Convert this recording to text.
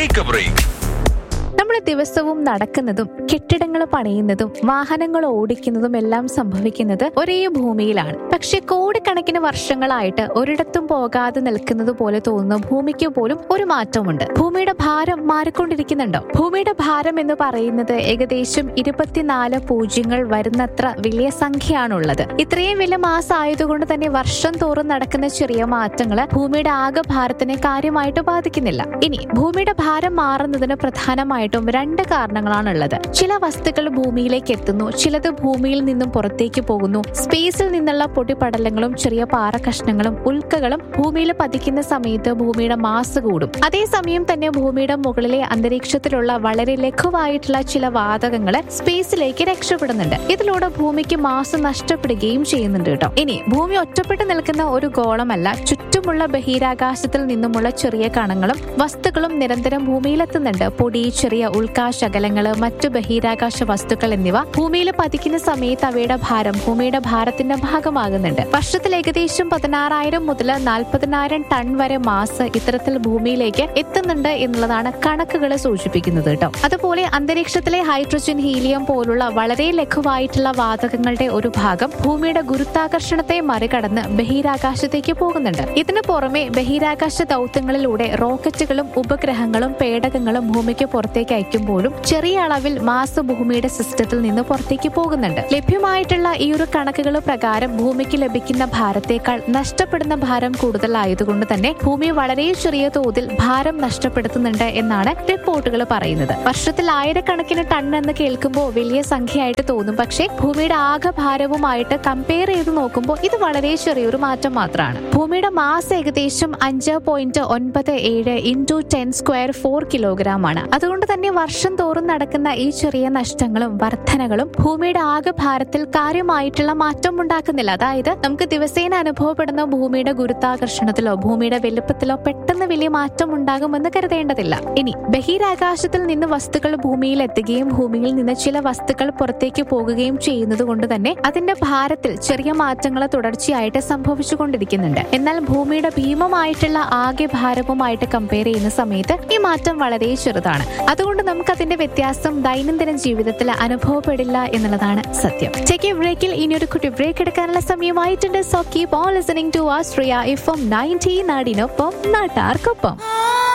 take A break നമ്മൾ ദിവസവും നടക്കുന്നതും കെട്ടിടങ്ങൾ പണിയുന്നതും വാഹനങ്ങൾ ഓടിക്കുന്നതും എല്ലാം സംഭവിക്കുന്നത് ഒരേ ഭൂമിയിലാണ് പക്ഷെ കോടിക്കണക്കിന് വർഷങ്ങളായിട്ട് ഒരിടത്തും പോകാതെ നിൽക്കുന്നത് പോലെ തോന്നുന്ന ഭൂമിക്ക് പോലും ഒരു മാറ്റമുണ്ട് ഭൂമിയുടെ ഭാരം മാറിക്കൊണ്ടിരിക്കുന്നുണ്ടോ ഭൂമിയുടെ ഭാരം എന്ന് പറയുന്നത് ഏകദേശം ഇരുപത്തിനാല് പൂജ്യങ്ങൾ വരുന്നത്ര വലിയ സംഖ്യയാണുള്ളത് ഇത്രയും വലിയ മാസം ആയതുകൊണ്ട് തന്നെ വർഷം തോറും നടക്കുന്ന ചെറിയ മാറ്റങ്ങൾ ഭൂമിയുടെ ആകെ ഭാരത്തിനെ കാര്യമായിട്ട് ബാധിക്കുന്നില്ല ഇനി ഭൂമിയുടെ ഭാരം മാറുന്നതിന് പ്രധാനമായിട്ടും രണ്ട് കാരണങ്ങളാണുള്ളത് ചില വസ്തുക്കൾ ഭൂമിയിലേക്ക് എത്തുന്നു ചിലത് ഭൂമിയിൽ നിന്നും പുറത്തേക്ക് പോകുന്നു സ്പേസിൽ നിന്നുള്ള പൊടിപടലങ്ങളും ചെറിയ പാറ കഷ്ണങ്ങളും ഉൽക്കകളും ഭൂമിയിൽ പതിക്കുന്ന സമയത്ത് ഭൂമിയുടെ മാസ് കൂടും അതേസമയം തന്നെ ഭൂമിയുടെ മുകളിലെ അന്തരീക്ഷത്തിലുള്ള വളരെ ലഘുവായിട്ടുള്ള ചില വാതകങ്ങൾ സ്പേസിലേക്ക് രക്ഷപ്പെടുന്നുണ്ട് ഇതിലൂടെ ഭൂമിക്ക് മാസ് നഷ്ടപ്പെടുകയും ചെയ്യുന്നുണ്ട് കേട്ടോ ഇനി ഭൂമി ഒറ്റപ്പെട്ട് നിൽക്കുന്ന ഒരു ഗോളമല്ല ചുറ്റുമുള്ള ബഹിരാകാശത്തിൽ നിന്നുമുള്ള ചെറിയ കണങ്ങളും വസ്തുക്കളും നിരന്തരം ഭൂമിയിലെത്തുന്നുണ്ട് പൊടി ചെറിയ ഉൽക്കാശകലങ്ങള് മറ്റു ബഹിരാകാശ വസ്തുക്കൾ എന്നിവ ഭൂമിയിൽ പതിക്കുന്ന സമയത്ത് അവയുടെ ഭാരം ഭൂമിയുടെ ഭാരത്തിന്റെ ഭാഗമാകുന്നുണ്ട് വർഷത്തിൽ ഏകദേശം പതിനാറായിരം മുതൽ നാൽപ്പതിനായിരം ടൺ വരെ മാസ് ഇത്തരത്തിൽ ഭൂമിയിലേക്ക് എത്തുന്നുണ്ട് എന്നുള്ളതാണ് കണക്കുകൾ സൂചിപ്പിക്കുന്നത് കേട്ടോ അതുപോലെ അന്തരീക്ഷത്തിലെ ഹൈഡ്രജൻ ഹീലിയം പോലുള്ള വളരെ ലഘുവായിട്ടുള്ള വാതകങ്ങളുടെ ഒരു ഭാഗം ഭൂമിയുടെ ഗുരുത്വാകർഷണത്തെ മറികടന്ന് ബഹിരാകാശത്തേക്ക് പോകുന്നുണ്ട് ഇതിനു പുറമെ ബഹിരാകാശ ദൗത്യങ്ങളിലൂടെ റോക്കറ്റുകളും ഉപഗ്രഹങ്ങളും പേടകങ്ങളും ഭൂമിക്ക് പുറത്തേക്ക് അയക്കുമ്പോഴും ചെറിയ അളവിൽ മാസ് ഭൂമിയുടെ സിസ്റ്റത്തിൽ നിന്ന് പുറത്തേക്ക് പോകുന്നുണ്ട് ലഭ്യമായിട്ടുള്ള ഈ ഒരു കണക്കുകൾ പ്രകാരം ഭൂമിക്ക് ലഭിക്കുന്ന ഭാരത്തേക്കാൾ നഷ്ടപ്പെടുന്ന ഭാരം കൂടുതലായതുകൊണ്ട് തന്നെ ഭൂമി വളരെ ചെറിയ തോതിൽ ഭാരം നഷ്ടപ്പെടുത്തുന്നുണ്ട് എന്നാണ് റിപ്പോർട്ടുകൾ പറയുന്നത് വർഷത്തിൽ ആയിരക്കണക്കിന് ടൺ എന്ന് കേൾക്കുമ്പോൾ വലിയ സംഖ്യയായിട്ട് തോന്നും പക്ഷേ ഭൂമിയുടെ ആകെ ഭാരവുമായിട്ട് കമ്പയർ ചെയ്ത് നോക്കുമ്പോൾ ഇത് വളരെ ചെറിയൊരു മാറ്റം മാത്രമാണ് ഭൂമിയുടെ മാസ് ഏകദേശം അഞ്ച് പോയിന്റ് ഒൻപത് ഏഴ് into ten square four kilogram ആണ് അതുകൊണ്ട് തന്നെ വർഷം തോറും നടക്കുന്ന ഈ ചെറിയ നഷ്ടങ്ങളും വർധനകളും ഭൂമിയുടെ ആകെ ഭാരത്തിൽ കാര്യമായിട്ടുള്ള മാറ്റം ഉണ്ടാക്കുന്നില്ല അതായത് നമുക്ക് ദിവസേന അനുഭവപ്പെടുന്ന ഭൂമിയുടെ ഗുരുത്വാകർഷണത്തിലോ ഭൂമിയുടെ വലുപ്പത്തിലോ പെട്ടെന്ന് വലിയ മാറ്റം ഉണ്ടാകുമെന്ന് കരുതേണ്ടതില്ല ഇനി ബഹിരാകാശത്തിൽ നിന്ന് വസ്തുക്കൾ ഭൂമിയിൽ എത്തുകയും ഭൂമിയിൽ നിന്ന് ചില വസ്തുക്കൾ പുറത്തേക്ക് പോകുകയും ചെയ്യുന്നത് കൊണ്ട് തന്നെ അതിന്റെ ഭാരത്തിൽ ചെറിയ മാറ്റങ്ങൾ തുടർച്ചയായിട്ട് സംഭവിച്ചുകൊണ്ടിരിക്കുന്നുണ്ട് എന്നാൽ ഭൂമിയുടെ ഭീമമായിട്ടുള്ള ആകെ ഭാരവുമായിട്ട് കമ്പയർ ചെയ്യുന്ന സമയത്ത് ഈ മാറ്റം വളരെ ചെറുതാണ് അതുകൊണ്ട് നമുക്ക് അതിന്റെ വ്യത്യാസം ദൈനംദിന ജീവിതത്തിൽ അനുഭവപ്പെടില്ല എന്നുള്ളതാണ് സത്യം ചെക്ക് ബ്രേക്കിൽ ഇനി ഒരു കുട്ടി ബ്രേക്ക് എടുക്കാനുള്ള സമയമായിട്ടുണ്ട് so keep on listening to ആസ്ട്രിയ ഇഫം നയൻറ്റീൻ നാടിനൊപ്പം നാട്ടാർക്കൊപ്പം